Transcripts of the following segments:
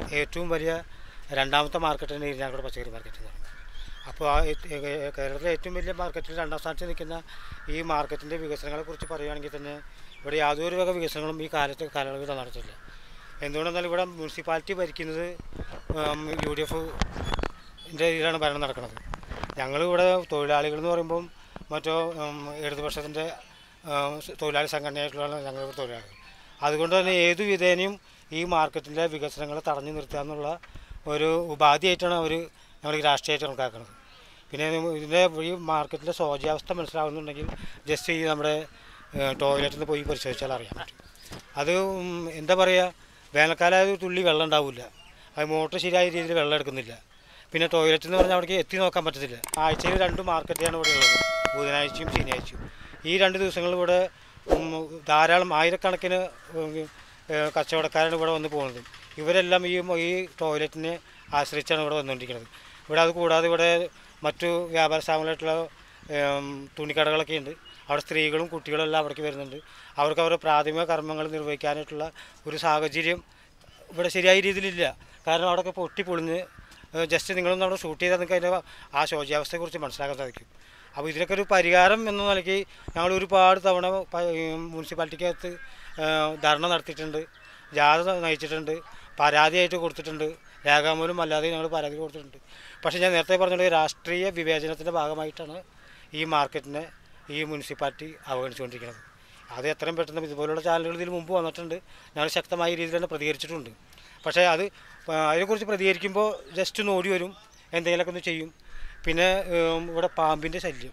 ഏറ്റവും വലിയ രണ്ടാമത്തെ മാർക്കറ്റാണ് ഇരിഞ്ഞാലക്കുട പച്ചക്കറി മാർക്കറ്റ് എന്ന് പറയുന്നത് അപ്പോൾ ആ ഏ- ഏ- കേരളത്തിലെ ഏറ്റവും വലിയ മാർക്കറ്റിൽ രണ്ടാം സ്ഥാനത്ത് നിൽക്കുന്ന ഈ മാർക്കറ്റിൻ്റെ വികസനങ്ങളെക്കുറിച്ച് പറയുകയാണെങ്കിൽ തന്നെ ഇവിടെ യാതൊരു വക വികസനങ്ങളും ഈ കാലത്ത് കാലയളവിൽ നടത്തില്ല എന്തുകൊണ്ടെന്നാൽ ഇവിടെ മുനിസിപ്പാലിറ്റി ഭരിക്കുന്നത് യു ഡി എഫിൻ്റെ ഇതിലാണ് ഭരണം നടക്കുന്നത് ഞങ്ങളിവിടെ തൊഴിലാളികൾ എന്ന് പറയുമ്പം മറ്റോ ഉം, ഇടതുപക്ഷത്തിൻ്റെ ഉം, തൊഴിലാളി സംഘടനയായിട്ടുള്ള ഞങ്ങൾ തൊഴിലാളികൾ അതുകൊണ്ട് തന്നെ ഏതു വിധേനയും ഈ മാർക്കറ്റിൻ്റെ വികസനങ്ങൾ തടഞ്ഞു നിർത്തുക എന്നുള്ള ഒരു ഉപാധിയായിട്ടാണ് അവർ ഞങ്ങൾ ഈ രാഷ്ട്രീയമായിട്ട് കണക്കാക്കുന്നത് പിന്നെ ഇതിൻ്റെ ഈ മാർക്കറ്റിൻ്റെ ശോചാവസ്ഥ മനസ്സിലാവുന്നുണ്ടെങ്കിൽ ജസ്റ്റ് ഈ നമ്മുടെ ടോയ്ലറ്റിൽ നിന്ന് പോയി പരിശോധിച്ചാൽ അറിയാൻ പറ്റും അത് ഉം, എന്താ പറയുക വേനൽക്കാലം ഒരു തുള്ളി വെള്ളം ഉണ്ടാവില്ല അത് മോട്ടർ ശരിയായ രീതിയിൽ വെള്ളം എടുക്കുന്നില്ല പിന്നെ ടോയ്ലറ്റ് എന്ന് പറഞ്ഞാൽ അവിടേക്ക് എത്തി നോക്കാൻ പറ്റത്തില്ല ആഴ്ചയിൽ രണ്ട് മാർക്കറ്റാണ് ഇവിടെ ഉള്ളത് ബുധനാഴ്ചയും ശനിയാഴ്ചയും ഈ രണ്ട് ദിവസങ്ങളിൽ ഇവിടെ ഉം, ധാരാളം ആയിരക്കണക്കിന് ഉം, ഏഹ്, കച്ചവടക്കാരാണ് ഇവിടെ വന്ന് പോകുന്നത് ഇവരെല്ലാം ഈ ഈ ടോയ്ലറ്റിനെ ആശ്രയിച്ചാണ് ഇവിടെ വന്നുകൊണ്ടിരിക്കുന്നത് ഇവിടെ അത് കൂടാതെ ഇവിടെ മറ്റു വ്യാപാര സ്ഥാപനങ്ങളായിട്ടുള്ള ഏം, തുണിക്കടകളൊക്കെ ഉണ്ട് അവിടെ സ്ത്രീകളും കുട്ടികളും എല്ലാം അവിടേക്ക് വരുന്നുണ്ട് അവർക്ക് അവരുടെ പ്രാഥമിക കർമ്മങ്ങൾ നിർവഹിക്കാനായിട്ടുള്ള ഒരു സാഹചര്യം ഇവിടെ ശരിയായ രീതിയിലില്ല കാരണം അവിടെയൊക്കെ പൊട്ടി പൊളിഞ്ഞ് ജസ്റ്റ് നിങ്ങളൊന്ന് അവിടെ ഷൂട്ട് ചെയ്താൽ നിങ്ങൾക്ക് അതിൻ്റെ ആ ശോചാവസ്ഥയെക്കുറിച്ച് മനസ്സിലാക്കാൻ സാധിക്കും അപ്പോൾ ഇതിനൊക്കെ ഒരു പരിഹാരം എന്ന നിലയ്ക്ക് ഞങ്ങൾ ഒരുപാട് തവണ പ- ഈ മുനിസിപ്പാലിറ്റിക്കകത്ത് ഏഹ്, ധർണ നടത്തിയിട്ടുണ്ട് ജാഥ നയിച്ചിട്ടുണ്ട് പരാതിയായിട്ട് കൊടുത്തിട്ടുണ്ട് രേഖാമൂലം അല്ലാതെ ഞങ്ങൾ പരാതി കൊടുത്തിട്ടുണ്ട് പക്ഷേ ഞാൻ നേരത്തെ പറഞ്ഞത് രാഷ്ട്രീയ വിവേചനത്തിൻ്റെ ഭാഗമായിട്ടാണ് ഈ മാർക്കറ്റിനെ ഈ മുനിസിപ്പാലിറ്റി അവഗണിച്ചുകൊണ്ടിരിക്കുന്നത് അത് എത്രയും പെട്ടെന്ന് ഇതുപോലുള്ള ചാനലുകൾ ഇതിന് മുമ്പ് വന്നിട്ടുണ്ട് ഞങ്ങൾ ശക്തമായ രീതിയിൽ തന്നെ പ്രതികരിച്ചിട്ടുണ്ട് പക്ഷേ അത് ആ, അതിനെക്കുറിച്ച് പ്രതികരിക്കുമ്പോൾ ജസ്റ്റ് ഒന്ന് ഓടി വരും എന്തെങ്കിലുമൊക്കെ ഒന്ന് ചെയ്യും പിന്നെ ഉം, ഇവിടെ പാമ്പിൻ്റെ ശല്യം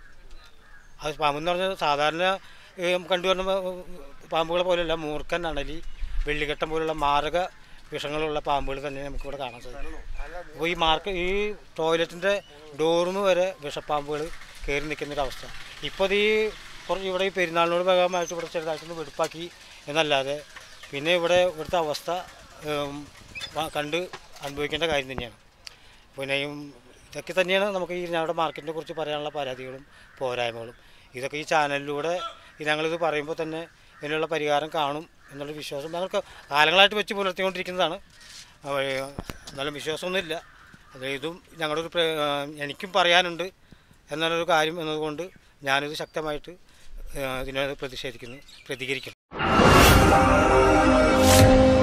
അത് പാമ്പെന്ന് പറഞ്ഞാൽ സാധാരണ ഏം, കണ്ടുവരുന്ന ഉം, പാമ്പുകളെ പോലെയല്ല മൂർക്കൻ അണലി വെള്ളിക്കെട്ടം പോലുള്ള മാരക വിഷങ്ങളുള്ള പാമ്പുകൾ തന്നെ നമുക്കിവിടെ കാണാൻ സാധിക്കും അപ്പോൾ ഈ മാർക്ക് ഈ ടോയ്ലറ്റിൻ്റെ ഡോറിന് വരെ വിഷപ്പാമ്പുകൾ കയറി നിൽക്കുന്നൊരവസ്ഥ ഇപ്പോൾ ഇത് ഈ കുറച്ച് ഇവിടെ ഈ പെരുന്നാളിനോട് ഭാഗമായിട്ട് ഇവിടെ ചെറുതായിട്ടൊന്ന് വെടുപ്പാക്കി എന്നല്ലാതെ പിന്നെ ഇവിടെ ഇവിടുത്തെ അവസ്ഥ ഉം, വ- കണ്ട് അനുഭവിക്കേണ്ട കാര്യം തന്നെയാണ് പിന്നെ ഈ ഇതൊക്കെ തന്നെയാണ് നമുക്ക് ഈ ഞങ്ങളുടെ മാർക്കറ്റിനെ കുറിച്ച് പറയാനുള്ള പരാതികളും പോരായ്മകളും ഇതൊക്കെ ഈ ചാനലിലൂടെ ഈ ഞങ്ങളിത് പറയുമ്പോൾ തന്നെ ഇതിനുള്ള പരിഹാരം കാണും എന്നുള്ള വിശ്വാസം ഞങ്ങൾക്ക് കാലങ്ങളായിട്ട് വെച്ച് പുലർത്തിക്കൊണ്ടിരിക്കുന്നതാണ് അപ്പോൾ, എന്നാലും വിശ്വാസമൊന്നുമില്ല അത് ഇതും ഞങ്ങളുടെ ഒരു പ്ര- എനിക്കും പറയാനുണ്ട് എന്നുള്ളൊരു കാര്യം എന്നതുകൊണ്ട് ഞാനിത് ശക്തമായിട്ട് ഇതിനോട് പ്രതിഷേധിക്കുന്നു പ്രതികരിക്കുന്നു